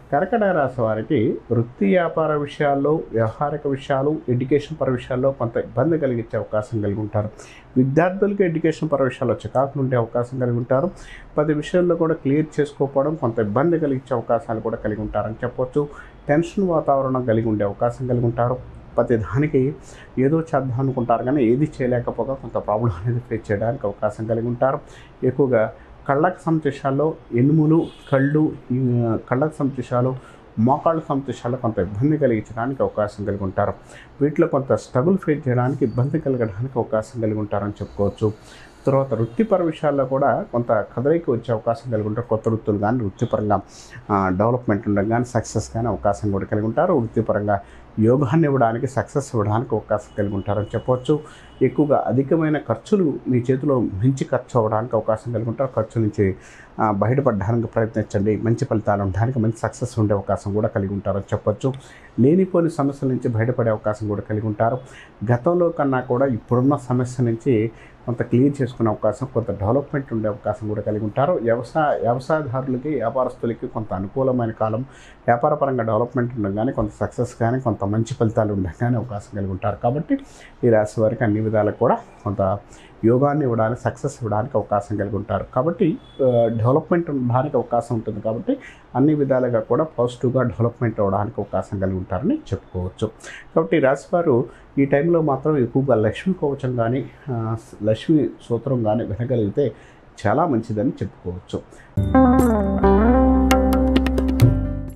కర్కటక రాశి వారికి వృత్తి వ్యాపార విషయాల్లో వ్యవహారిక విషయాలు ఎడ్యుకేషన్ పర విషయాల్లో కొంత ఇబ్బంది కలిగించే అవకాశం కలిగి ఉంటారు విద్యార్థులకు ఎడ్యుకేషన్ పర విషయాల్లో చికాకులు ఉండే అవకాశం కలిగి ఉంటారు పది విషయాల్లో కూడా క్లియర్ చేసుకోకపోవడం కొంత ఇబ్బంది కలిగించే అవకాశాలు కూడా కలిగి ఉంటారని చెప్పొచ్చు టెన్షన్ వాతావరణం కలిగి ఉండే అవకాశం కలిగి ఉంటారు ప్రతి దానికి ఏదో చేద్దాం అనుకుంటారు కానీ ఏది చేయలేకపోగా కొంత ప్రాబ్లం అనేది ఫేస్ చేయడానికి అవకాశం కలిగి ఉంటారు ఎక్కువగా కళ్ళకు సంతోషాల్లో ఎనుములు కళ్ళు ఈ కళ్ళకు సంతోషాలు మోకాళ్ళ సంతోషాలు కొంత ఇబ్బంది కలిగించడానికి అవకాశం కలిగి ఉంటారు వీటిలో కొంత స్ట్రగుల్ ఫేస్ చేయడానికి ఇబ్బంది కలగడానికి అవకాశం కలిగి ఉంటారని చెప్పుకోవచ్చు తర్వాత వృత్తిపర విషయాల్లో కూడా కొంత కదలిక వచ్చే అవకాశం కలిగి ఉంటారు కొత్త వృత్తులు కానీ వృత్తిపరంగా ఆ, డెవలప్మెంట్ ఉండడం కానీ సక్సెస్ కానీ అవకాశం కూడా కలిగి ఉంటారు వృత్తిపరంగా యోగాన్ని ఇవ్వడానికి సక్సెస్ ఇవ్వడానికి అవకాశం కలిగి ఉంటారని చెప్పవచ్చు ఎక్కువగా అధికమైన ఖర్చులు మీ చేతిలో మించి ఖర్చు అవ్వడానికి అవకాశం కలిగి ఉంటారు ఖర్చు నుంచి ఆ, బయటపడడానికి ప్రయత్నించండి మంచి ఫలితాలు ఉండడానికి మంచి సక్సెస్ ఉండే అవకాశం కూడా కలిగి ఉంటారని చెప్పొచ్చు లేనిపోని సమస్యల నుంచి బయటపడే అవకాశం కూడా కలిగి ఉంటారు గతంలో కన్నా కూడా ఇప్పుడున్న సమస్య నుంచి కొంత క్లియర్ చేసుకునే అవకాశం కొంత డెవలప్మెంట్ ఉండే అవకాశం కూడా కలిగి ఉంటారు వ్యవసాయ వ్యవసాయదారులకి వ్యాపారస్తులకి కొంత అనుకూలమైన కాలం వ్యాపారపరంగా డెవలప్మెంట్ ఉండడం కానీ కొంత సక్సెస్ కానీ కొంత మంచి ఫలితాలు ఉండడం కానీ అవకాశం కలిగి ఉంటారు కాబట్టి ఈ రాశి వారికి అన్ని విధాలకు కూడా కొంత యోగాన్ని ఇవ్వడానికి సక్సెస్ ఇవ్వడానికి అవకాశం కలిగి ఉంటారు కాబట్టి డెవలప్మెంట్ ఉండడానికి అవకాశం ఉంటుంది కాబట్టి అన్ని విధాలుగా కూడా పాజిటివ్గా డెవలప్మెంట్ అవ్వడానికి అవకాశం కలిగి ఉంటారని చెప్పుకోవచ్చు కాబట్టి ఈ రాశివారు ఈ టైంలో మాత్రం ఎక్కువగా లక్ష్మీ కవచం కానీ ఆ, లక్ష్మీ సూత్రం కానీ వినగలిగితే చాలా మంచిదని చెప్పుకోవచ్చు